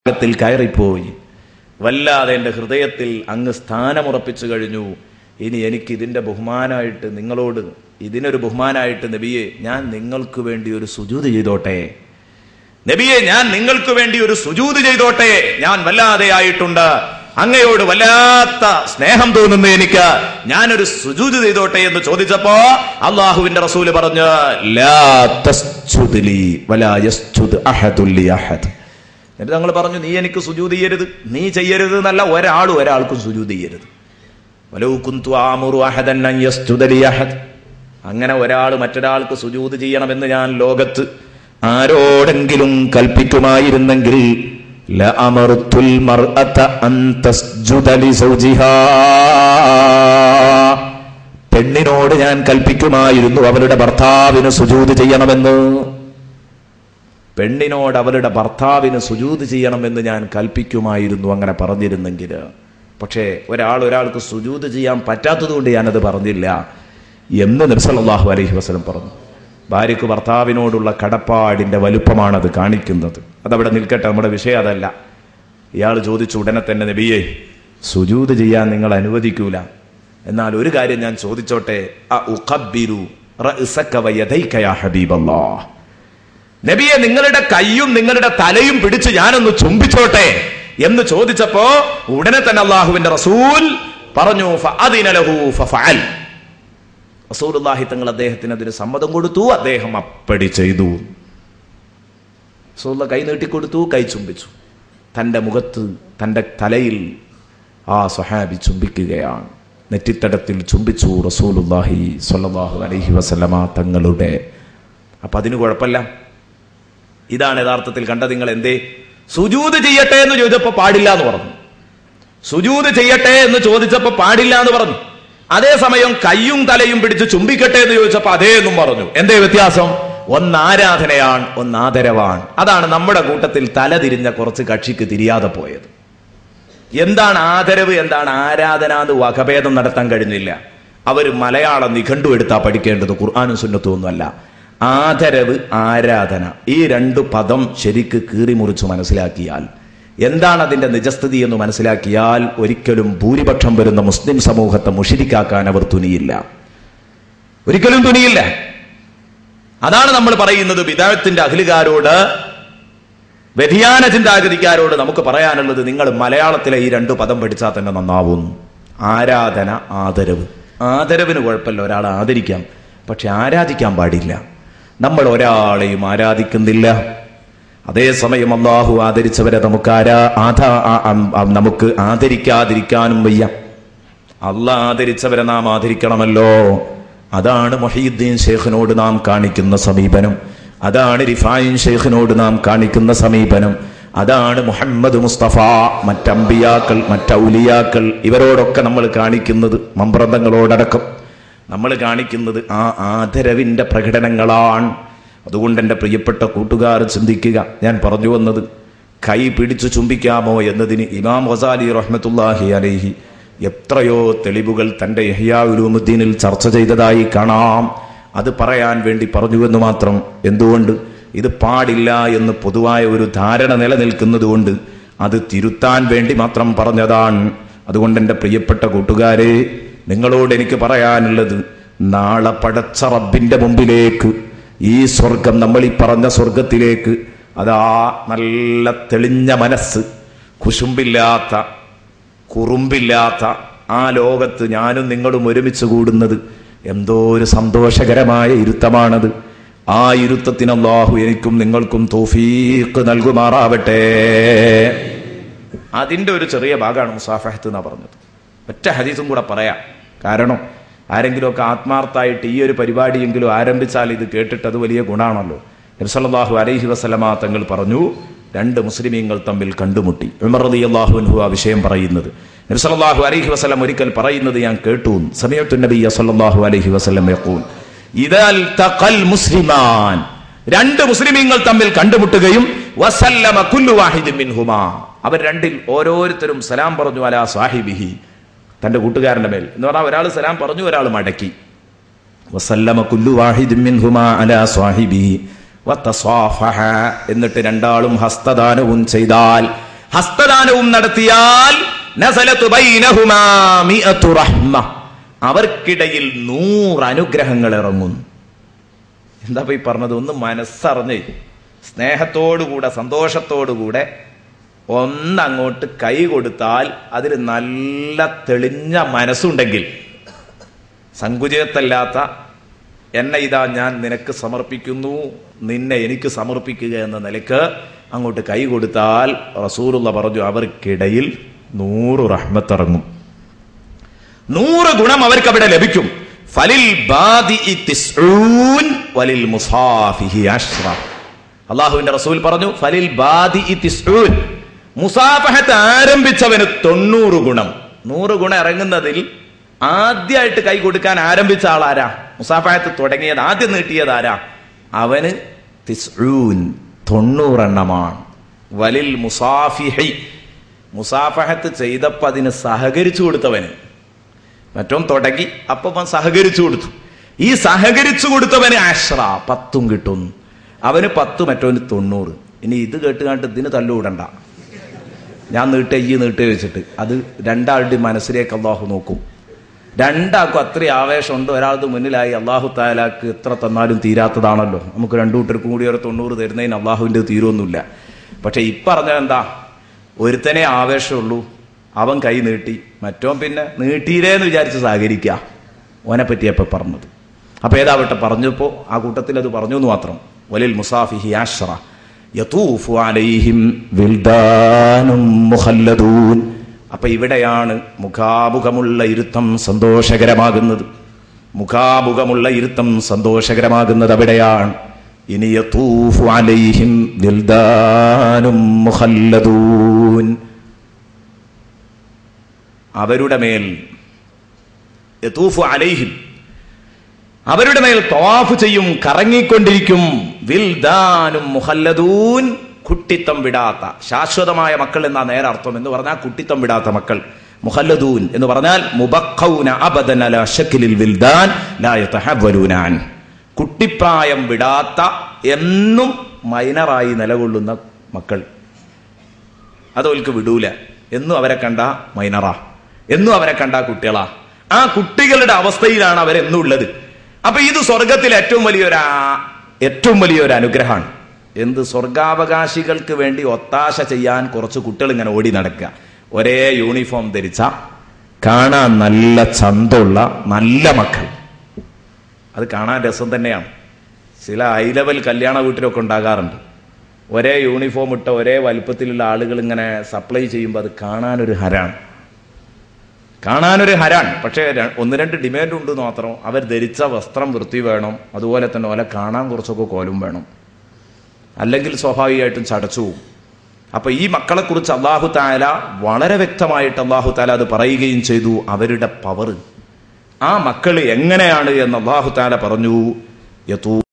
ത്തിൽ കയറിപ്പോയി വല്ലാതെ എൻ്റെ ഹൃദയത്തിൽ അങ്ങ് സ്ഥാനമുറപ്പിച്ചു കഴിഞ്ഞു ഇനി എനിക്ക് ഇതിൻ്റെ ബഹുമാനമായിട്ട് നിങ്ങളോട് ഇതിനൊരു ബഹുമാനമായിട്ട് നബിയെ ഞാൻ നിങ്ങൾക്ക് വേണ്ടി ഒരു സുജൂത് ചെയ്തോട്ടെ നബിയെ ഞാൻ നിങ്ങൾക്ക് വേണ്ടി ഒരു സുജൂത് ചെയ്തോട്ടെ ഞാൻ വല്ലാതെ ആയിട്ടുണ്ട് അങ്ങയോട് വല്ലാത്ത സ്നേഹം തോന്നുന്നു എനിക്ക് ഞാനൊരു സുജൂത് ചെയ്തോട്ടെ എന്ന് ചോദിച്ചപ്പോ അള്ളാഹുവിന്റെ റസൂല് പറഞ്ഞു ലാ തസ്ജുദ് ലി വലാ യസ്ജുദ് അഹദുൽ ലി അഹദ് എന്നിട്ട് ഞങ്ങൾ പറഞ്ഞു നീ എനിക്ക് സുജൂത് ചെയ്യരുത് നീ ചെയ്യരുത് എന്നല്ല ഒരാളും ഒരാൾക്കും സുജൂത് ചെയ്യരുത് വലൗ കുന്തു ആമുറു അഹദൻ അൻ യസ്ജുദ ലി അഹദ് അങ്ങനെ ഒരാൾ മറ്റൊരാൾക്ക് സുജൂത് ചെയ്യണമെന്ന് ഞാൻ ലോകത്ത് ആരോടെങ്കിലും കൽപ്പിക്കുമായിരുന്നെങ്കിൽ ലഅമർത്തുൽ മർഅത അൻ തസ്ജുദ ലി സൗജിഹാ പെണ്ണിനോട് ഞാൻ കൽപ്പിക്കുമായിരുന്നു അവളുടെ ഭർത്താവിന് സുജൂത് ചെയ്യണമെന്ന് പെണ്ണിനോട് അവളുടെ ഭർത്താവിന് സുജൂത് ചെയ്യണമെന്ന് ഞാൻ കൽപ്പിക്കുമായിരുന്നു അങ്ങനെ പറഞ്ഞിരുന്നെങ്കിൽ പക്ഷേ ഒരാൾ ഒരാൾക്ക് സുജൂത് ചെയ്യാൻ പറ്റാത്തതുകൊണ്ട് ഞാനത് പറഞ്ഞില്ല എന്ന് നബ്സല്ലാഹു അലൈഹി വസല്ലം പറഞ്ഞു ഭാര്യയ്ക്ക് ഭർത്താവിനോടുള്ള കടപ്പാടിന്റെ വലുപ്പമാണത് കാണിക്കുന്നത് അതവിടെ നിൽക്കട്ടെ നമ്മുടെ വിഷയം അതല്ല ഇയാൾ ചോദിച്ചു ഉടനെ തന്നെ നബിയെ സുജൂത് ചെയ്യാൻ നിങ്ങൾ അനുവദിക്കൂല എന്നാൽ ഒരു കാര്യം ഞാൻ ചോദിച്ചോട്ടെ അ ഉഖബ്ബിരു റഅസക വയദൈക യാ ഹബീബല്ലാഹ് നബിയെ നിങ്ങളുടെ കൈയും നിങ്ങളുടെ തലയും പിടിച്ച് ഞാനൊന്ന് ചുംബിച്ചോട്ടെ എന്ന് ചോദിച്ചപ്പോ ഉടനെ തന്നെ അള്ളാഹുവിന്റെ റസൂൽ പറഞ്ഞു ഫഅദിന ലഹു ഫഫഅൽ റസൂലുള്ളാഹി തങ്ങൾ അദ്ദേഹത്തിന് അതിന് സമ്മതം കൊടുത്തു അദ്ദേഹം അപ്പടി ചെയ്തു റസൂലുള്ള കൈ നീട്ടിക്കൊടുത്തു കൈ ചുംബിച്ചു തന്റെ മുഖത്ത് തന്റെ തലയിൽ ആ സ്വഹാബി ചുംബിക്കുകയാണ് നെറ്റിത്തടത്തിൽ ചുംബിച്ചു റസൂലുള്ളാഹി സ്വല്ലല്ലാഹു അലൈഹി വസല്ലമ തങ്ങളുടെ അപ്പൊ അതിന് കുഴപ്പമില്ല ഇതാണ് യഥാർത്ഥത്തിൽ കണ്ട നിങ്ങൾ എന്തേ സുജൂത് ചെയ്യട്ടെ എന്ന് ചോദിച്ചപ്പോ പാടില്ല എന്ന് പറഞ്ഞു സുജൂത് ചെയ്യട്ടെ എന്ന് ചോദിച്ചപ്പോ പാടില്ല എന്ന് പറഞ്ഞു അതേസമയം കയ്യും തലയും പിടിച്ച് ചുംബിക്കട്ടെ എന്ന് ചോദിച്ചപ്പോ അതേ എന്നും പറഞ്ഞു എന്തേ വ്യത്യാസം ഒന്ന് ആരാധനയാണ് ഒന്ന് ആദരവാണ് അതാണ് നമ്മുടെ കൂട്ടത്തിൽ തല തിരിഞ്ഞ കുറച്ച് കക്ഷിക്ക് തിരിയാതെ പോയത് എന്താണ് ആദരവ് എന്താണ് ആരാധന എന്ന് വകഭേദം നടത്താൻ കഴിഞ്ഞില്ല അവർ മലയാളം നിഘണ്ടു എടുത്താ പഠിക്കേണ്ടത് ഖുർആാനും സുന്നത്തും ഒന്നുമല്ല ആദരവ് ആരാധന ഈ രണ്ട് പദം ശരിക്ക് കീറിമുറിച്ച് മനസ്സിലാക്കിയാൽ എന്താണ് അതിന്റെ നിജസ്ഥിതി എന്ന് മനസ്സിലാക്കിയാൽ ഒരിക്കലും ഭൂരിപക്ഷം വരുന്ന മുസ്ലിം സമൂഹത്തെ മുഷിരിക്കാക്കാൻ അവർ തുനിയില്ല ഒരിക്കലും തുനിയില്ല അതാണ് നമ്മൾ പറയുന്നത് വിദായത്തിന്റെ അഖിലുകാരോട് വ്യതിയാന ചിന്താഗതിക്കാരോട് നമുക്ക് പറയാനുള്ളത് നിങ്ങൾ മലയാളത്തിലെ ഈ രണ്ട് പദം പഠിച്ചാൽ തന്നെ നന്നാവും ആരാധന ആദരവ് ആദരവിന് കുഴപ്പമില്ല ഒരാളെ ആദരിക്കാം പക്ഷെ ആരാധിക്കാൻ പാടില്ല നമ്മൾ ഒരാളെയും ആരാധിക്കുന്നില്ല അതേസമയം അള്ളാഹു ആദരിച്ചവരെ നമുക്ക് ആരാ ആധാ ആ- ആ- ആ- നമുക്ക് ആദരിക്കാതിരിക്കാനും വയ്യ അള്ളാഹ് ആദരിച്ചവരെ നാം ആദരിക്കണമല്ലോ അതാണ് മൊഹീദ്ദീൻ ഷെയ്ഖിനോട് നാം കാണിക്കുന്ന സമീപനം അതാണ് റിഫായിൻ ഷെയ്ഖിനോട് നാം കാണിക്കുന്ന സമീപനം അതാണ് മുഹമ്മദ് മുസ്തഫ മറ്റമ്പിയാക്കൾ മറ്റൗലിയാക്കൾ ഇവരോടൊക്കെ നമ്മൾ കാണിക്കുന്നത് മമ്പ്രന്തങ്ങളോടടക്കം നമ്മൾ കാണിക്കുന്നത് ആ ആദരവിന്റെ പ്രകടനങ്ങളാണ് അതുകൊണ്ട് എൻ്റെ പ്രിയപ്പെട്ട കൂട്ടുകാർ ചിന്തിക്കുക ഞാൻ പറഞ്ഞു വന്നത് കൈ പിടിച്ചു ചുംബിക്കാമോ എന്നതിന് ഇമാം വസാലി റഹ്മത്തുല്ലാഹി അലൈഹി എത്രയോ തെളിവുകൾ തന്റെ യഹ്യാഉലൂമുദ്ദീനിൽ ചർച്ച ചെയ്തതായി കാണാം അത് പറയാൻ വേണ്ടി പറഞ്ഞുവെന്ന് മാത്രം എന്തുകൊണ്ട് ഇത് പാടില്ല എന്ന് പൊതുവായ ഒരു ധാരണ നിലനിൽക്കുന്നത് കൊണ്ട് അത് തിരുത്താൻ വേണ്ടി മാത്രം പറഞ്ഞതാണ് അതുകൊണ്ട് എൻ്റെ പ്രിയപ്പെട്ട കൂട്ടുകാരെ നിങ്ങളോട് എനിക്ക് പറയാനുള്ളത് നാളെ പടച്ച റബ്ബിന്റെ മുമ്പിലേക്ക് ഈ സ്വർഗം നമ്മൾ ഈ പറഞ്ഞ സ്വർഗത്തിലേക്ക് അതാ നല്ല തെളിഞ്ഞ മനസ്സ് കുശുമ്പില്ലാത്ത കുറുമ്പില്ലാത്ത ആ ലോകത്ത് ഞാനും നിങ്ങളും ഒരുമിച്ച് കൂടുന്നത് എന്തോ ഒരു സന്തോഷകരമായ ഇരുത്തമാണത് ആ ഇരുത്തത്തിന് അള്ളാഹു എനിക്കും നിങ്ങൾക്കും തോഫീക്ക് നൽകുമാറാവട്ടെ അതിന്റെ ഒരു ചെറിയ ഭാഗമാണ് മുസാഫഹത്ത് എന്നാ പറഞ്ഞത് ഒറ്റ ഹദീസും കൂടെ പറയാം കാരണം ആരെങ്കിലുമൊക്കെ ആത്മാർത്ഥമായിട്ട് ഈ ഒരു പരിപാടിയെങ്കിലും ആരംഭിച്ചാൽ ഇത് കേട്ടിട്ട് അത് വലിയ ഗുണാണല്ലോ നബ്സല്ലാഹു അലൈഹി വസല്ലമ തങ്ങൾ പറഞ്ഞു രണ്ട് മുസ്ലിമീങ്ങൾ തമ്മിൽ കണ്ടുമുട്ടി ഉമർ റളി അള്ളാഹുൻഹു ആ വിഷയം പറയുന്നത് നബ്സല്ലാഹു അലൈഹി വസല്ലം ഒരിക്കൽ പറയുന്നത് ഞാൻ കേട്ടു സമയത്തു നബിയ സല്ലല്ലാഹു അലൈഹി വസല്ലം യഖൂൽ ഇദൽ തഖൽ മുസ്ലിമാൻ രണ്ട് മുസ്ലിമീങ്ങൾ തമ്മിൽ കണ്ടുമുട്ടുകയും വസല്ലമ കുല്ലു വാഹിദിൻ മിൻഹുമാ അവർ രണ്ടിൽ ഓരോരുത്തരും സലാം പറഞ്ഞു അലാ സാഹിബിഹി തന്റെ കൂട്ടുകാരന്റെ മേൽ എന്ന് പറഞ്ഞാൽ ഒരാൾ സലാം പറഞ്ഞു ഒരാൾ മടക്കി വസല്ലമ കുല്ലു വാഹിദിൻ മിൻഹുമാ അലാ സാഹിബിഹി വതസാഫഹ എന്നിട്ട് രണ്ടാളും ഹസ്തദാനവും ചെയ്താൽ ഹസ്തദാനവും നടത്തിയാൽ നസലത്തു ബൈനഹുമാ മിഅത്തു റഹ്മ അവർക്കിടയിൽ നൂറ് അനുഗ്രഹങ്ങൾ ഇറങ്ങുന്നു എന്താ പോയി പറഞ്ഞത് ഒന്ന് മനസ്സറിഞ്ഞ് സ്നേഹത്തോടുകൂടെ സന്തോഷത്തോടുകൂടെ ഒന്നങ്ങോട്ട് കൈ കൊടുത്താൽ അതിൽ നല്ല തെളിഞ്ഞ മനസ്സുണ്ടെങ്കിൽ സങ്കുചിതത്തല്ലാത്ത എന്നെ ഇതാ ഞാൻ നിനക്ക് സമർപ്പിക്കുന്നു നിന്നെ എനിക്ക് സമർപ്പിക്കുക എന്ന നിലക്ക് അങ്ങോട്ട് കൈ കൊടുത്താൽ റസൂലുള്ള പറഞ്ഞു അവർക്കിടയിൽ നൂറ് റഹ്മത്തിറങ്ങും നൂറ് ഗുണം അവർക്ക് അവിടെ ലഭിക്കും ഫലിൽ ബാദിഇ തിസ്ഊൻ വലിൽ മുസാഫിഹി അഷ്റ അള്ളാഹുവിന്റെ റസൂൽ പറഞ്ഞു ഫലിൽ ബാദിഇ തിസ്ഊൻ മുസാഫഹത്ത് ആരംഭിച്ചവന് തൊണ്ണൂറ് ഗുണം നൂറ് ഗുണം ഇറങ്ങുന്നതിൽ ആദ്യമായിട്ട് കൈ കൊടുക്കാൻ ആരംഭിച്ച ആളാരാ മുസാഫഹത്ത് തുടങ്ങിയത് ആദ്യം നീട്ടിയത് ആരാ അവന് തിസ്ഊൻ തൊണ്ണൂറെണ്ണമാണ് വലിൽ മുസാഫിഹി മുസാഫഹത്ത് ചെയ്തപ്പോ അതിന് സഹകരിച്ചു കൊടുത്തവന് മറ്റോം തുടങ്ങി അപ്പം സഹകരിച്ചു കൊടുത്തു ഈ സഹകരിച്ചു കൊടുത്തവന് ആശ്ര പത്തും കിട്ടും അവന് പത്ത് മറ്റോന് തൊണ്ണൂറ് ഇനി ഇത് കേട്ടുകാണ്ട് ഇതിന് തല്ലുകൂടണ്ട ഞാൻ നീട്ടെ ഈ നീട്ടെ വെച്ചിട്ട് അത് രണ്ടാളുടെ മനസ്സിലേക്ക് അള്ളാഹു നോക്കും രണ്ടാൾക്കും അത്രയും ആവേശമുണ്ട് ഒരാളുടെ മുന്നിലായി അള്ളാഹു താലാക്ക് എത്ര തന്നാലും തീരാത്തതാണല്ലോ നമുക്ക് രണ്ടു കൂട്ടർക്കും കൂടി ഒരു തൊണ്ണൂറ് തരുന്നതിന് അള്ളാഹുവിൻ്റെ തീരുമൊന്നുമില്ല പക്ഷെ ഇപ്പറഞ്ഞത് എന്താ ഒരുത്തനെ ആവേശമുള്ളൂ അവൻ കൈ നീട്ടി മറ്റോൻ പിന്നെ നീട്ടിയില്ലേന്ന് വിചാരിച്ച് സഹകരിക്കുക ഓനെ പറ്റിയപ്പോ പറഞ്ഞത് അപ്പൊ ഏതാവട്ടെ പറഞ്ഞപ്പോ ആ കൂട്ടത്തിൽ അത് പറഞ്ഞു എന്ന് മാത്രം വലിൽ മുസാഫിഹി ആശ്ര യതൂഫു അലൈഹിം വിൽദാനും മുഖല്ലദൂൻ അപ്പൊ ഇവിടെയാണ് മുഖാമുഖമുള്ള ഇരുത്തം സന്തോഷകരമാകുന്നത് മുഖാമുഖമുള്ള ഇരുത്തം സന്തോഷകരമാകുന്നത് അവിടെയാണ് ഇനി യതൂഫു അലൈഹിം വിൽദാനും മുഖല്ലദൂൻ അവരുടെ മേൽ യതൂഫു അലൈഹിം അവരുടെ മേൽ തവാഫ് ചെയ്യും കറങ്ങിക്കൊണ്ടിരിക്കും വിൽദാനും മുഹല്ലദൂൻ കുട്ടിത്തം വിടാത്ത ശാശ്വതമായ മക്കൾ എന്നാ നേരെ അർത്ഥം എന്ന് പറഞ്ഞാൽ കുട്ടിത്തം വിടാത്ത മക്കൾ മുഹല്ലദൂൻ എന്ന് പറഞ്ഞാൽ മുബഖൗന അബദൻ അല ശക്കിലിൽ വിൽദാൻ ലാ യതഹവ്വലൂനാൻ കുട്ടിപ്രായം വിടാത്ത എന്നും മൈനറായി നിലകൊള്ളുന്ന മക്കൾ അതോൽക്ക് വിടൂല എന്നും അവരെ കണ്ട മൈനറാ എന്നും അവരെ കണ്ട കുട്ടികളാ ആ കുട്ടികളുടെ അവസ്ഥയിലാണ് അവരെന്നുള്ളത് അപ്പൊ ഇത് സ്വർഗത്തിൽ ഏറ്റവും വലിയൊരു ആ- ഏറ്റവും വലിയൊരു അനുഗ്രഹമാണ് എന്ത് സ്വർഗാവകാശികൾക്ക് വേണ്ടി ഒത്താശ ചെയ്യാൻ കുറച്ച് കുട്ടികൾ ഇങ്ങനെ ഓടി നടക്കുക ഒരേ യൂണിഫോം ധരിച്ച കാണാൻ നല്ല ചന്തമുള്ള നല്ല മക്കൾ അത് കാണാൻ രസം തന്നെയാണ് ചില ഹൈ ലെവൽ കല്യാണ വീട്ടിലൊക്കെ ഉണ്ടാകാറുണ്ട് ഒരേ യൂണിഫോം ഇട്ട ഒരേ വലുപ്പത്തിലുള്ള ആളുകൾ ഇങ്ങനെ സപ്ലൈ ചെയ്യുമ്പോൾ അത് കാണാനൊരു ഹരാണ് കാണാനൊരു ഹരാൻ പക്ഷേ ര- ഒന്ന് രണ്ട് ഡിമാൻഡ് ഉണ്ട് എന്ന് മാത്രം അവർ ധരിച്ച വസ്ത്രം വൃത്തി വേണം അതുപോലെ തന്നെ ഓലെ കാണാൻ കുറച്ചൊക്കെ കോലും വേണം അല്ലെങ്കിൽ സ്വാഭാവികമായിട്ടും ചടച്ചു പോകും അപ്പൊ ഈ മക്കളെ കുറിച്ച് അള്ളാഹു താല വളരെ വ്യക്തമായിട്ട് അള്ളാഹു താല അത് പറയുകയും ചെയ്തു അവരുടെ പവർ ആ മക്കൾ എങ്ങനെയാണ് എന്ന് അള്ളാഹു താല പറഞ്ഞു യതൂ